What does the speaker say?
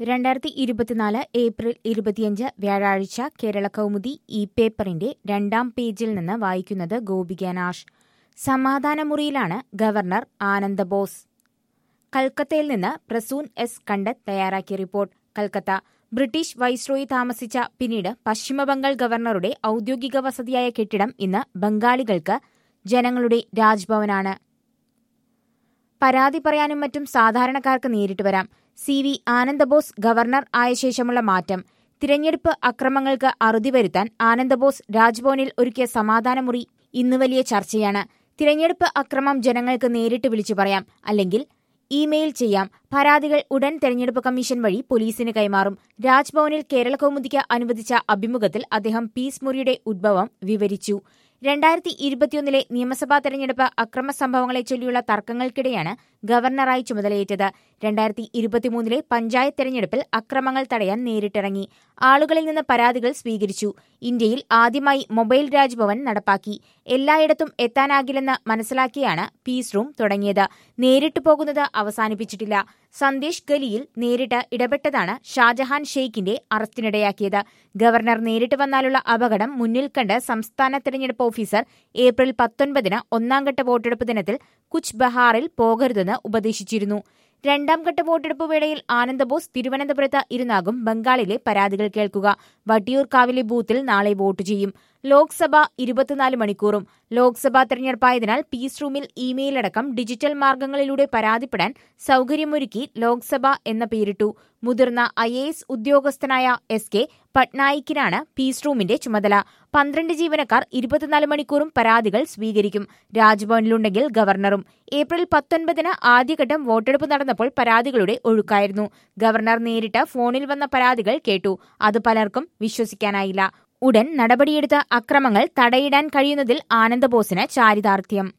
രണ്ടായിരത്തി ഇരുപത്തിനാല് ഏപ്രിൽ ഇരുപത്തിയഞ്ച് വ്യാഴാഴ്ച കേരള കൗമുദി ഈ പേപ്പറിന്റെ രണ്ടാം പേജിൽ നിന്ന് വായിക്കുന്നത് ഗോപിക നാഷ് സമാധാനമുറിയിലാണ് ഗവർണർ ആനന്ദബോസ് കൽക്കത്തയിൽ നിന്ന് പ്രസൂൻ എസ് കണ്ടത് തയ്യാറാക്കിയ റിപ്പോർട്ട് കൽക്കത്ത ബ്രിട്ടീഷ് വൈസ്രോയി താമസിച്ച പിന്നീട് പശ്ചിമബംഗാൾ ഗവർണറുടെ ഔദ്യോഗിക വസതിയായ കെട്ടിടം ഇന്ന് ബംഗാളികൾക്ക് ജനങ്ങളുടെ രാജ്ഭവനാണ് പരാതി പറയാനും മറ്റും സാധാരണക്കാർക്ക് നേരിട്ട് വരാം സി വി ആനന്ദബോസ് ഗവർണർ ആയ ശേഷമുള്ള മാറ്റം തിരഞ്ഞെടുപ്പ് അക്രമങ്ങൾക്ക് അറുതി വരുത്താൻ ആനന്ദബോസ് രാജ്ഭവനിൽ ഒരുക്കിയ സമാധാനമുറി ഇന്ന് വലിയ ചർച്ചയാണ് തിരഞ്ഞെടുപ്പ് അക്രമം ജനങ്ങൾക്ക് നേരിട്ട് വിളിച്ചു പറയാം അല്ലെങ്കിൽ ഇമെയിൽ ചെയ്യാം പരാതികൾ ഉടൻ തെരഞ്ഞെടുപ്പ് കമ്മീഷൻ വഴി പോലീസിന് കൈമാറും രാജ്ഭവനിൽ കേരള കൗമുദിക്ക് അനുവദിച്ച അഭിമുഖത്തിൽ അദ്ദേഹം പീസ് മുറിയുടെ ഉദ്ഭവം വിവരിച്ചു രണ്ടായിരത്തി ഇരുപത്തിയൊന്നിലെ നിയമസഭാ തെരഞ്ഞെടുപ്പ് അക്രമ സംഭവങ്ങളെ ചൊല്ലിയുള്ള തർക്കങ്ങൾക്കിടെയാണ് ഗവർണറായി ചുമതലയേറ്റത് രണ്ടായിരത്തി ഇരുപത്തിമൂന്നിലെ പഞ്ചായത്ത് തെരഞ്ഞെടുപ്പിൽ അക്രമങ്ങൾ തടയാൻ നേരിട്ടിറങ്ങി ആളുകളിൽ നിന്ന് പരാതികൾ സ്വീകരിച്ചു ഇന്ത്യയിൽ ആദ്യമായി മൊബൈൽ രാജ്ഭവൻ നടപ്പാക്കി എല്ലായിടത്തും എത്താനാകില്ലെന്ന് മനസ്സിലാക്കിയാണ് പീസ് റൂം തുടങ്ങിയത് നേരിട്ട് പോകുന്നത് അവസാനിപ്പിച്ചിട്ടില്ല സന്ദേശ് ഗലിയിൽ നേരിട്ട് ഇടപെട്ടതാണ് ഷാജഹാൻ ഷെയ്ഖിന്റെ അറസ്റ്റിനിടയാക്കിയത് ഗവർണർ നേരിട്ട് വന്നാലുള്ള അപകടം മുന്നിൽ കണ്ട് സംസ്ഥാന തെരഞ്ഞെടുപ്പ് ഓഫീസർ ഏപ്രിൽ പത്തൊൻപതിന് ഒന്നാംഘട്ട വോട്ടെടുപ്പ് ദിനത്തിൽ കുച്ച് ബഹാറിൽ പോകരുതെന്ന് ഉപദേശിച്ചിരുന്നു രണ്ടാം ഘട്ട വോട്ടെടുപ്പ് വേളയിൽ ആനന്ദബോസ് തിരുവനന്തപുരത്ത് ഇരുന്നാകും ബംഗാളിലെ പരാതികൾ കേൾക്കുക വട്ടിയൂർക്കാവിലെ ബൂത്തിൽ നാളെ വോട്ട് ചെയ്യും ലോക്സഭ ഇരുപത്തിനാല് മണിക്കൂറും ലോക്സഭാ തെരഞ്ഞെടുപ്പായതിനാൽ പീസ് റൂമിൽ ഇമെയിൽ അടക്കം ഡിജിറ്റൽ മാർഗങ്ങളിലൂടെ പരാതിപ്പെടാൻ സൌകര്യമൊരുക്കി ലോക്സഭ എന്ന പേരിട്ടു മുതിർന്ന ഐ എ എസ് ഉദ്യോഗസ്ഥനായ എസ് കെ പട്നായിക്കിനാണ് പീസ് റൂമിന്റെ ചുമതല പന്ത്രണ്ട് ജീവനക്കാർ ഇരുപത്തിനാല് മണിക്കൂറും പരാതികൾ സ്വീകരിക്കും രാജ്ഭവനിലുണ്ടെങ്കിൽ ഗവർണറും ഏപ്രിൽ പത്തൊൻപതിന് ആദ്യഘട്ടം വോട്ടെടുപ്പ് നടന്നപ്പോൾ പരാതികളുടെ ഒഴുക്കായിരുന്നു ഗവർണർ നേരിട്ട് ഫോണിൽ വന്ന പരാതികൾ കേട്ടു അത് പലർക്കും വിശ്വസിക്കാനായില്ല ഉടൻ നടപടിയെടുത്ത അക്രമങ്ങൾ തടയിടാൻ കഴിയുന്നതിൽ ആനന്ദബോസിന് ചാരിതാർത്ഥ്യം